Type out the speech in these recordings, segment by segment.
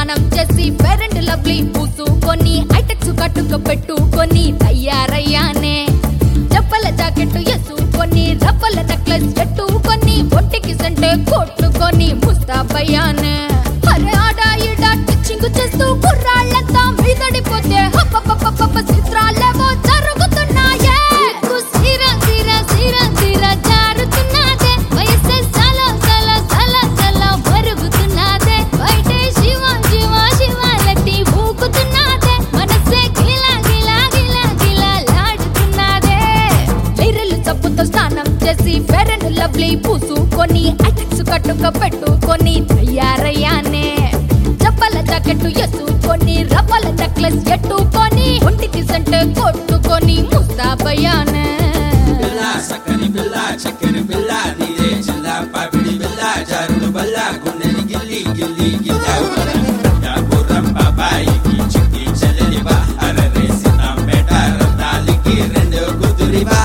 స్నానం చేసి parent lovely పూసుకొని ఐటెక్స్ కట్టుక పెట్టుకొని తయారయ్యానే చెప్పల జాకెట్ ఎసుకొని రవ్వల నెక్లెస్ పెట్టుకొని ఒంటికి సంటే కొట్టుకొని ముస్తాబయ్యానే అరే ఆడా ఈడా టిచ్చింగ్ చేస్తూ కుర్రాళ్ళంతా మీదడిపోతే హప్పప్పప్పప్ప చిత్రాలేవో జరుగుతున్నాయే నీకు సిర సిర సిర సిర జారుతున్నదే వయస్సే సల సల సల సల మరుగుతున్నదే బయటే శివ శివ శివాలతి ఊగుతున్నదే మనసే గిలా గిలా గిలా గిలా లాడుతున్నదే లిరలు చప్పుతో స్నానం చేసి ఫెరెండ్ లవ్లీ పూసుకొని ఐటెక్స్ కట్టుక పెట్టుకొని తయారయ్యానే చెప్పల జాకెట్ ఎసుకొని రవ్వల నెక్లెస్ ఎట్టుకొని ఒంటికి సంటే కొట్టుకొని ముస్తాబయ్యానే పిల్ల సక్కని పిల్ల చక్కని పిల్ల నీరే జిల్ల పాపిడి పిల్ల జారుడు బల్ల గుండెని గిల్లి గిల్లి గిల్లాపురం బాబాయికి చిక్కి చెల్లెలి బా అరరేసిన పేట రత్నాలికి రెండు కుదురి బా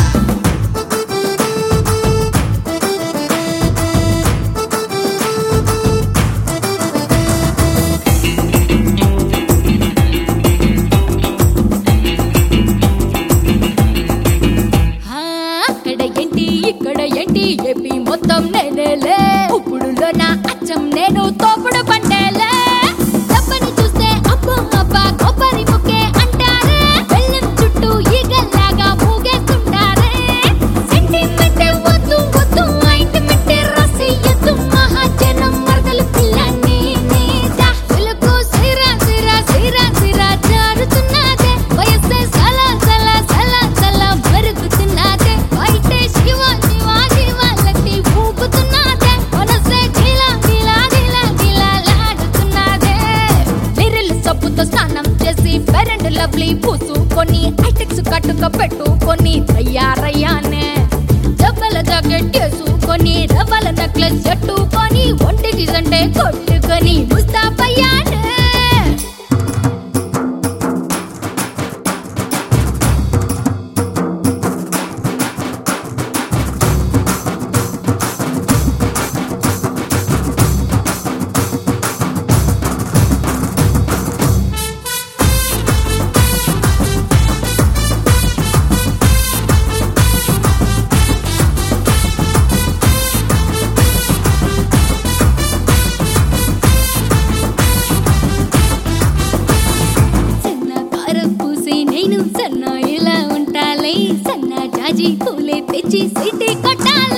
ఆ, అక్కడ ఏంటి ఇక్కడ ఏంటి ఏపీ మొత్తం నేనేలే ఇప్పుడు నా అచ్చం నేను తోపుడు పంటేలే డబ్బని చూస్తే అబ్బో అబ్బా కొబ్బరి ముక్కే అంటారే బెల్లం చుట్టూ ఈగల్లాగా మూగేస్తుంటారే సెంటిమెంట్ వద్దు వద్దు ఆయింట్మెంట్ రాసి ఎద్దు మహాజనం మరదలు పిల్లని నీదా పిలుకు సిర సిర సిర సిర జారుతున్నదే వయస్సే సల సల సల సల మరుగుతున్నదే బయటే శివ శివ శివాలకి ఊపుతున్నదే మనసే గిలా గిలా గిలా గిలా లాడుతున్నదే లిరిల్ సబ్బుతో స్నానం చేసి పెరెంట్ లవ్లీ పూసుకొని ఐటెక్స్ కట్టుక పెట్టుకొని తయారయ్యానే జబ్బల జాకెట్ వేసుకొని రవ్వల నెక్లెస్ చెట్టుకొని ఒంటికి సంటే కొట్టుకొని ముస్తాబయ్యానే సన్న కారం పూసి నేను సన్న ఇలా ఉంటాలే సన్న జాజి పూలే తెచ్చి సిటీ కొట్టాలి